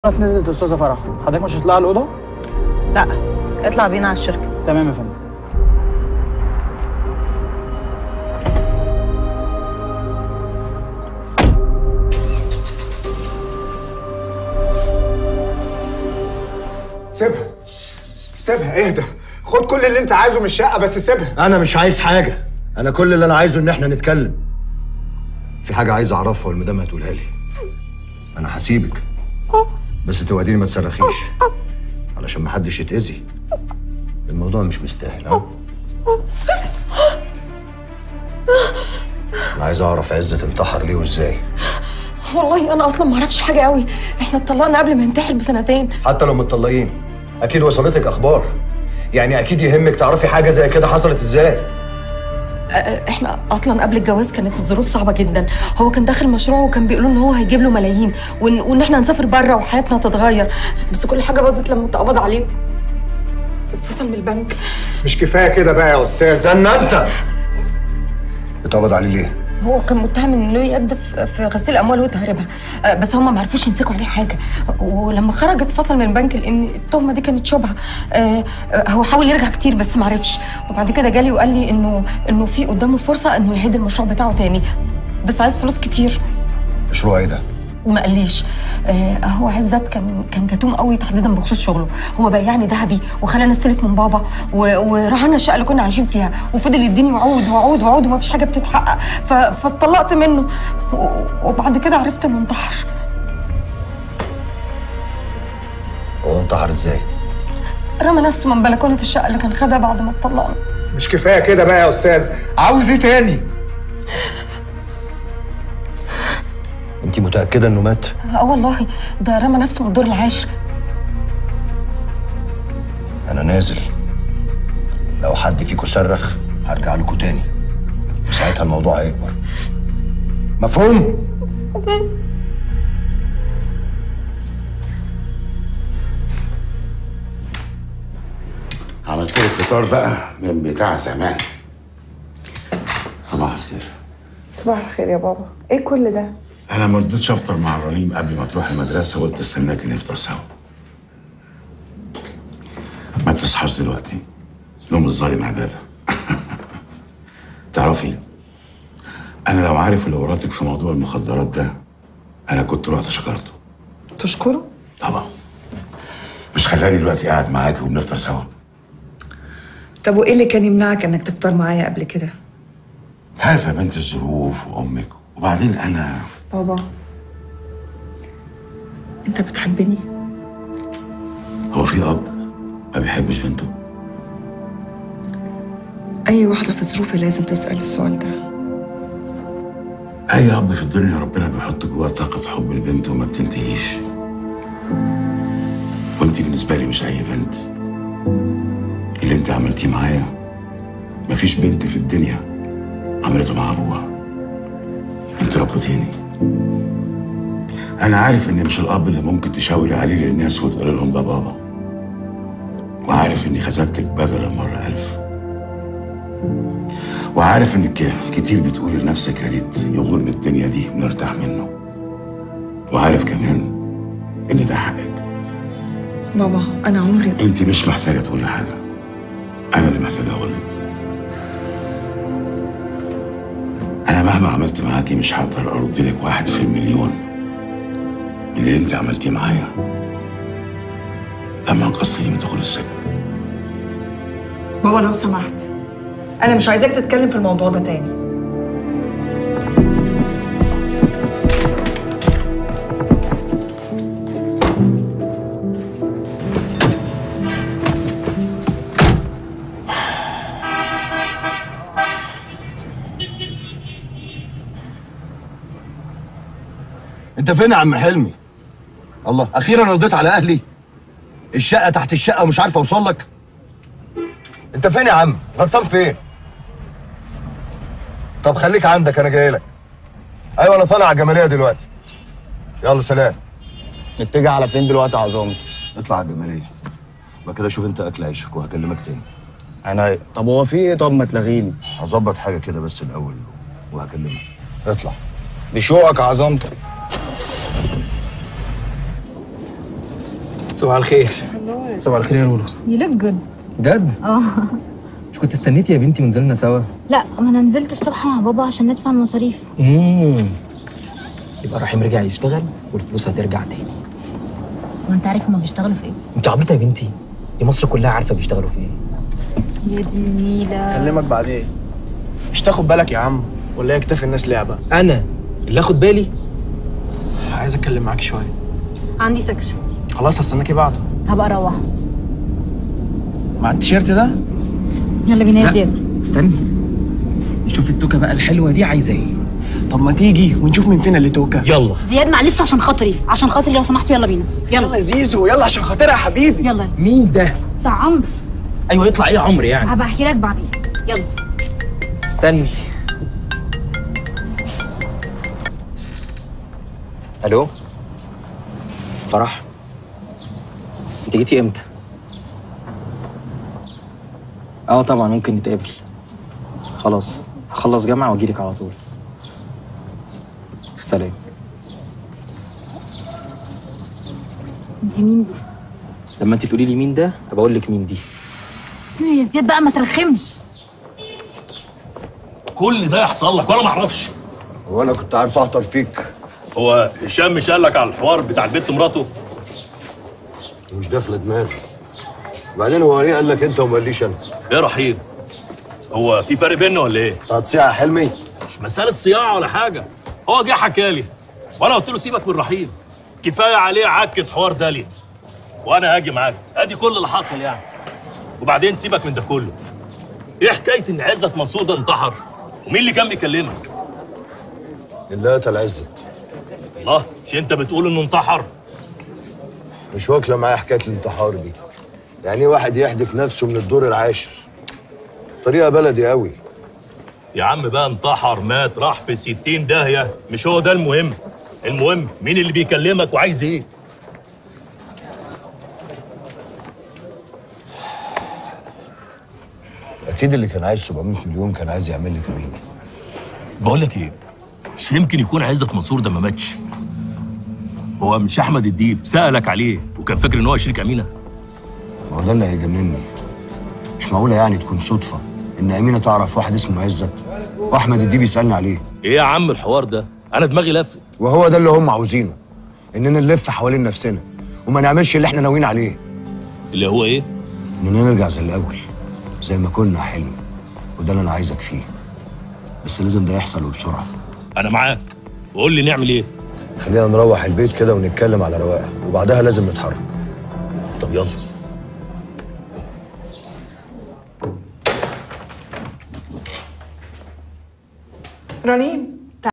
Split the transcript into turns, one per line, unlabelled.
نزلت استاذه فرح حضرتك مش هتطلعي الاوضه
لا اطلع بينا على الشركه
تمام يا فندم
سيبها سيبها اهدى خد كل اللي انت عايزه من الشقه بس سيبها
انا مش عايز حاجه انا كل اللي انا عايزه ان احنا نتكلم في حاجه عايز اعرفها والمدام هتقولها لي انا هسيبك بس توعديني ما تصرخيش علشان محدش يتاذي الموضوع مش مستاهل ها انا عايز اعرف عزت انتحر ليه وازاي
والله انا اصلا ما اعرفش حاجه قوي احنا اتطلقنا قبل ما ينتحر بسنتين
حتى لو متطلقين اكيد وصلتك اخبار يعني اكيد يهمك تعرفي حاجه زي كده حصلت ازاي
أه، احنا اصلا قبل الجواز كانت الظروف صعبه جدا هو كان داخل مشروع وكان بيقولوا ان هو هيجيب له ملايين وان, وإن احنا هنسافر بره وحياتنا تتغير بس كل حاجه باظت لما اتقبض عليه اتفصل من البنك
مش كفايه كده بقى يا استاذ
استنى انت اتقبض عليه ليه
هو كان متهم ان له يد في في غسيل اموال وتهريبها أه، بس هم ما عرفوش يمسكوا عليه حاجه ولما خرج اتفصل من البنك لان التهمه دي كانت شبهه أه، أه، هو حاول يرجع كتير بس ما عرفش وبعد كده جالي وقال لي انه انه في قدامه فرصه انه يعيد المشروع بتاعه تاني بس عايز فلوس كتير
مشروع ايه ده
ما قاليش آه هو عزت كان كان كتوم قوي تحديدا بخصوص شغله هو بيعني ذهبي وخلانا نستلف من بابا و- ورهنا الشقه اللي كنا عايشين فيها وفضل يديني وعود وعود وعود وما فيش حاجه بتتحقق ف- فاتطلقت منه و- وبعد كده عرفت انه انتحر
هو انتحر ازاي
رمى نفسه من بلكونه الشقه اللي كان خدها بعد ما اتطلقنا
مش كفايه كده بقى يا استاذ عاوز ايه تاني
انت متاكده انه مات
اه والله ده رمى نفسه من الدور العاشر
انا نازل لو حد فيكم صرخ هرجع لكم تاني وساعتها الموضوع هيكبر مفهوم
عملت لك فطار بقى من بتاع زمان صباح الخير
صباح الخير يا بابا ايه كل ده
انا ما رضيتش افطر مع رنيم قبل ما تروح المدرسه وقلت استناكي نفطر سوا ما بتصحاش دلوقتي نوم الظالم عباده تعرفي انا لو عارف اللي وراتك في موضوع المخدرات ده انا كنت رحت شكرته
تشكره
طبعا مش خلاني دلوقتي قاعد معاكي وبنفطر سوا
طب وايه اللي كان يمنعك انك تفطر معايا قبل كده
انت عارفه يا بنت الظروف وامك وبعدين انا
بابا انت بتحبني
هو في اب ما بيحبش بنته
اي واحده في ظروفي لازم تسال السؤال ده
اي اب في الدنيا ربنا بيحط جواه طاقه حب البنت وما بتنتهيش وانت بالنسبه لي مش اي بنت اللي انت عملتيه معايا مفيش بنت في الدنيا عملته مع ابوها انت ربيتيني انا عارف اني مش الاب اللي ممكن تشاوري عليه للناس وتقول لهم ده بابا وعارف اني خذلتك بدل مرة ألف وعارف انك كتير بتقولي لنفسك يا ريت يغور من الدنيا دي ونرتاح منه وعارف كمان ان ده حقك
بابا انا عمري
انت مش محتاجه تقولي حاجه انا اللي محتاج اقول لك انا مهما عملت معاكي مش هقدر ارد لك واحد في المليون من اللي انت عملتيه معايا لما انقذتيني من دخول السجن
بابا لو سمحت انا مش عايزاك تتكلم في الموضوع ده تاني
انت فين يا عم حلمي الله اخيرا رديت على اهلي الشقه تحت الشقه ومش عارف اوصل لك انت فين يا عم غطسان فين طب خليك عندك انا جاي لك ايوه انا طالع على الجماليه دلوقتي يلا سلام
نتجه على فين دلوقتي يا عظام
اطلع على الجماليه بعد كده شوف انت اكل عيشك وهكلمك تاني
انا طب هو في ايه طب ما تلغيني
هظبط حاجه كده بس الاول وهكلمك اطلع
بشوقك عظمتك
صباح الخير صباح الخير يا لولو
You look good.
بجد
اه
مش كنت استنيتي يا بنتي ونزلنا سوا
لا ما انا نزلت الصبح مع بابا عشان ندفع المصاريف
امم يبقى رحيم رجع يشتغل والفلوس هترجع تاني
وانت عارف هما بيشتغلوا في ايه
انت عبيطه يا بنتي دي مصر كلها عارفه بيشتغلوا في ايه
يا دي النيلة
اكلمك بعدين مش تاخد بالك يا عم ولا يكتفي الناس لعبه
انا اللي اخد بالي
عايز اتكلم معاك شويه
عندي سكشن
خلاص هستناكي بعده
هبقى اروح
مع التيشيرت ده
يلا بينا يا زياد
استني نشوف التوكه بقى الحلوه دي عايزه ايه
طب ما تيجي ونشوف مين فينا اللي توكا
يلا
زياد معلش عشان خاطري عشان خاطري لو سمحت يلا بينا يلا
يلا يا زيزو يلا عشان خاطرها يا حبيبي
يلا
مين ده
بتاع عمرو
ايوه يطلع ايه عمري يعني
هبقى احكي لك بعدين يلا
استني الو فرح انت جيتي امتى اه طبعا ممكن نتقابل خلاص هخلص جامعه واجيلك على طول سلام
دي مين دي
لما انت تقولي لي مين ده ابقى اقول لك مين دي
يا زياد بقى ما ترخمش
كل ده يحصل لك وانا ما اعرفش
هو انا كنت عارف اهطل فيك
هو هشام مش قال لك على الحوار بتاع البنت مراته
مش داخله دماغي وبعدين هو ليه قال لك انت وما قاليش انا
ايه رحيم هو في فرق بيننا ولا ايه
هتصيع يا حلمي
مش مساله صياعه ولا حاجه هو جه حكى لي وانا قلت له سيبك من رحيم كفايه عليه عكه حوار دالي وانا هاجي معاك ادي كل اللي حصل يعني وبعدين سيبك من ده كله ايه حكايه ان عزت منصور ده انتحر ومين اللي كان بيكلمك
اللي قتل عزت
الله مش انت بتقول انه انتحر
مش واكله معايا حكايه الانتحار دي يعني ايه واحد يحدف نفسه من الدور العاشر طريقه بلدي قوي
يا عم بقى انتحر مات راح في ستين داهية مش هو ده المهم المهم مين اللي بيكلمك وعايز ايه
اكيد اللي كان عايز 700 مليون كان عايز يعمل لي كمين
بقول لك ايه مش يمكن يكون عزت منصور ده ما ماتش هو مش احمد الديب سالك عليه وكان فاكر ان هو شريك امينه
ما هو ده اللي هيجنني مش معقوله يعني تكون صدفه ان امينه تعرف واحد اسمه عزت واحمد الديب يسالني عليه
ايه يا عم الحوار ده انا دماغي لفت
وهو ده اللي هم عاوزينه اننا نلف حوالين نفسنا وما نعملش اللي احنا ناويين عليه
اللي هو ايه
اننا نرجع زي الاول زي ما كنا يا حلمي وده اللي انا عايزك فيه بس لازم ده يحصل وبسرعه
انا معاك وقول لي نعمل ايه
خلينا نروح البيت كده ونتكلم على رواقه وبعدها لازم نتحرك
طب يلا
رنيم